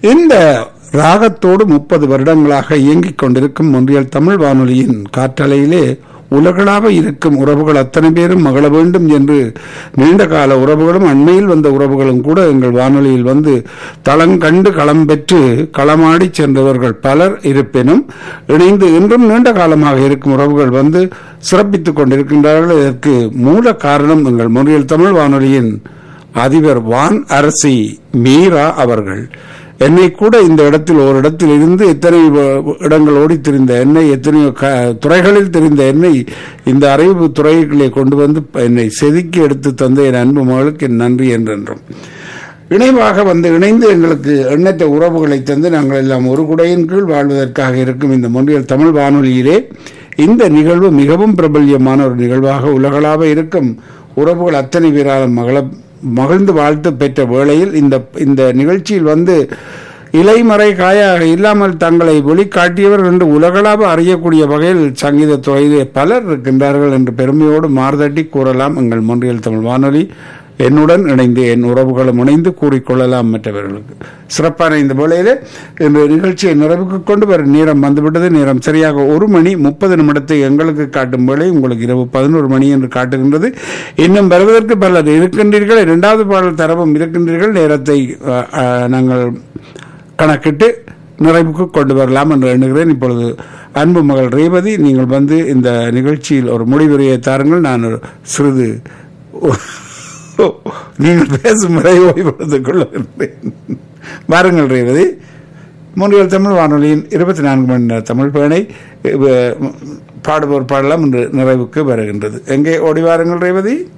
இந்த ராகத்தோடு முப்பது வருடங்களாக இயங்கிக் கொண்டிருக்கும் ஒன்றியல் தமிழ் வானொலியின் காற்றலையிலே உலகளாவ இருக்கும் உறவுகள் அத்தனை பேரும் மகள வேண்டும் என்று நீண்ட கால உறவுகளும் அண்மையில் வந்த உறவுகளும் கூட எங்கள் வானொலியில் வந்து தளங்கண்டு களம் பெற்று களமாடி சென்றவர்கள் பலர் இருப்பினும் இணைந்து இன்றும் நீண்ட காலமாக இருக்கும் உறவுகள் வந்து சிறப்பித்துக் கொண்டிருக்கின்றார்கள் இதற்கு மூல காரணம் எங்கள் முறையில் தமிழ் வானொலியின் அதிபர் வான் அரசி மீரா அவர்கள் என்னை கூட இந்த இடத்தில் ஒரு இடத்தில் இருந்து எத்தனை வ- இடங்கள் ஓடி திரிந்த என்னை எத்தனையோ க- துறைகளில் தெரிந்த என்னை இந்த அறிவு துறைகளை கொண்டு வந்து என்னை செதுக்கி எடுத்து தந்த என் அன்பு மகளுக்கு என் நன்றி என்றென்றும் இணைவாக வந்து இணைந்து எங்களுக்கு எண்ணற்ற உறவுகளை தந்து நாங்கள் எல்லாம் ஒரு குடையின் கீழ் வாழ்வதற்காக இருக்கும் இந்த மொழியல் தமிழ் வானொலியிலே இந்த நிகழ்வு மிகவும் பிரபல்யமான ஒரு நிகழ்வாக உலகளாவ இருக்கும் உறவுகள் அத்தனை பேராலும் மகள மகிழ்ந்து வாழ்த்து பெற்ற வேளையில் இந்த இந்த நிகழ்ச்சியில் வந்து இலைமறை காயாக இல்லாமல் தங்களை வெளிக்காட்டியவர் என்று உலகளாவ அறியக்கூடிய வகையில் சங்கீத துறையிலே பலர் இருக்கின்றார்கள் என்று பெருமையோடு மார்தட்டி கூறலாம் எங்கள் மொன்றியல் தமிழ் வானொலி என்னுடன் இணைந்து என் உறவுகளும் இணைந்து கூறிக்கொள்ளலாம் மற்றவர்களுக்கு சிறப்பான இந்த வேளையிலே இந்த நிகழ்ச்சியை நிறைவுக்கு கொண்டு வரும் நேரம் வந்துவிட்டது நேரம் சரியாக ஒரு மணி முப்பது நிமிடத்தை எங்களுக்கு காட்டும் வேளை உங்களுக்கு இரவு பதினோரு மணி என்று காட்டுகின்றது இன்னும் வருவதற்கு பலர் இருக்கின்றீர்கள் இரண்டாவது பாடல் தரவும் இருக்கின்றீர்கள் நேரத்தை அஹ், அஹ், நாங்கள் கணக்கிட்டு நிறைவுக்கு கொண்டு வரலாம் என்று எண்ணுகிறேன் இப்பொழுது அன்பு மகள் ரேவதி நீங்கள் வந்து இந்த நிகழ்ச்சியில் ஒரு முடிவுரையை தாருங்கள் நான் ஒரு சிறிது நீங்கள் பேசும் முறை ஓய்வெடுத்துக் கொள்ளுகின்றேன் வாருங்கள் ரேவதி மூன்றியல் தமிழ் வானொலியின் இருபத்தி நான்கு மணி நேர தமிழ் பேணை அஹ், பாடுவோர் பாடலாம் என்று நிறைவுக்கு வருகின்றது எங்கே ஓடி வாருங்கள் ரேவதி